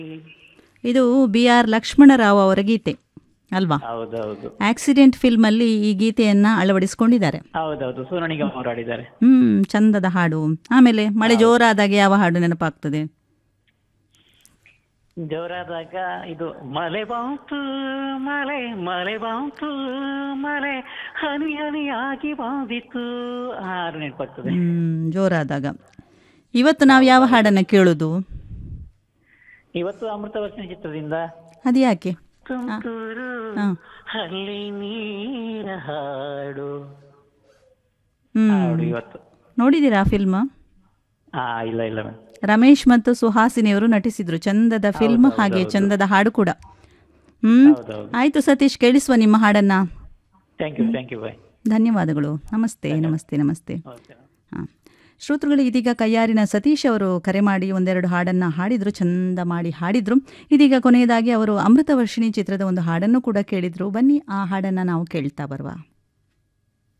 ಇದು B R Lakshmanrao ಅವರ ಗೀತೆ ಅಲ್ವಾ ಹೌದೌದು ಆಕ್ಸಿಡೆಂಟ್ ಫಿಲ್ಮಲ್ಲಿ ಈ ಗೀತೆಯನ್ನ ಅಳವಡಿಸಿಕೊಂಡಿದ್ದಾರೆ ಹೌದೌದು ಸೋನು ನಿಗಮ್ ಅವರು ಆಡಿದ್ದಾರೆ ಹ್ಮ್ ಚಂದದ ಹಾಡು ಆಮೇಲೆ ಮಳೆ ಜೋರಾದಾಗ ಯಾವ ಹಾಡು ನೆನಪಾಗ್ತದೆ ಜೋರಾದಾಗ ಇದು ಮಳೆ ಬಾಂತು ಮಳೆ ಮಳೆ ಬಾಂತು ಮಳೆ ಹನಿ ಹನಿಯಾಗಿ ಬಾಂದಿತ್ತು ಆರು ನೆನಪಾಗ್ತದೆ ಹ್ಮ್ ಜೋರಾದಾಗ ಇವತ್ತು ನಾವು ಯಾವ ಹಾಡನ್ನ ಕೇಳೋದು ಇವತ್ತು ಅಮೃತ ವರ್ಷನ ಚಿತ್ರದಿಂದ ಅದು ಯಾಕೆ ತುಂತುರು ಹಾ. ಹಳ್ಳಿ ನೀರ ಹಾಡು ಹ್ಮ್ ಹಾಡು ಇವತ್ತು ನೋಡಿದ್ದೀರಾ ಫಿಲ್ಮ್ ಹಾ ಇಲ್ಲ ಇಲ್ಲ ಮೇಡಮ್ ರಮೇಶ್ ಮತ್ತು ಸುಹಾಸಿನಿಯವರು ನಟಿಸಿದ್ರು ಚಂದದ ಫಿಲ್ಮ್ ಹಾಗೆ ಚಂದದ ಹಾಡು ಕೂಡ ಹ್ಮ್ ಹೌದೌದು ಆಯ್ತು ಸತೀಶ್ ಕೇಳಿಸುವ ನಿಮ್ಮ ಹಾಡನ್ನ thank you thank you bye ಧನ್ಯವಾದಗಳು ನಮಸ್ತೆ ನಮಸ್ತೆ ನಮಸ್ತೆ ಓಕೆ ಹಾಂ ಶ್ರೋತೃಗಳು ಇದೀಗ ಕೈಯಾರಿನ ಸತೀಶ್ ಅವರು ಕರೆ ಮಾಡಿ ಒಂದೆರಡು ಹಾಡನ್ನು ಹಾಡಿದ್ರು ಚಂದ ಮಾಡಿ ಹಾಡಿದ್ರು ಇದೀಗ ಕೊನೆಯದಾಗಿ ಅವರು ಅಮೃತ ವರ್ಷಿಣಿ ಚಿತ್ರದ ಒಂದು ಹಾಡನ್ನು ಕೂಡ ಕೇಳಿದ್ರು ಬನ್ನಿ ಆ ಹಾಡನ್ನು ನಾವು ಕೇಳ್ತಾ ಬರುವ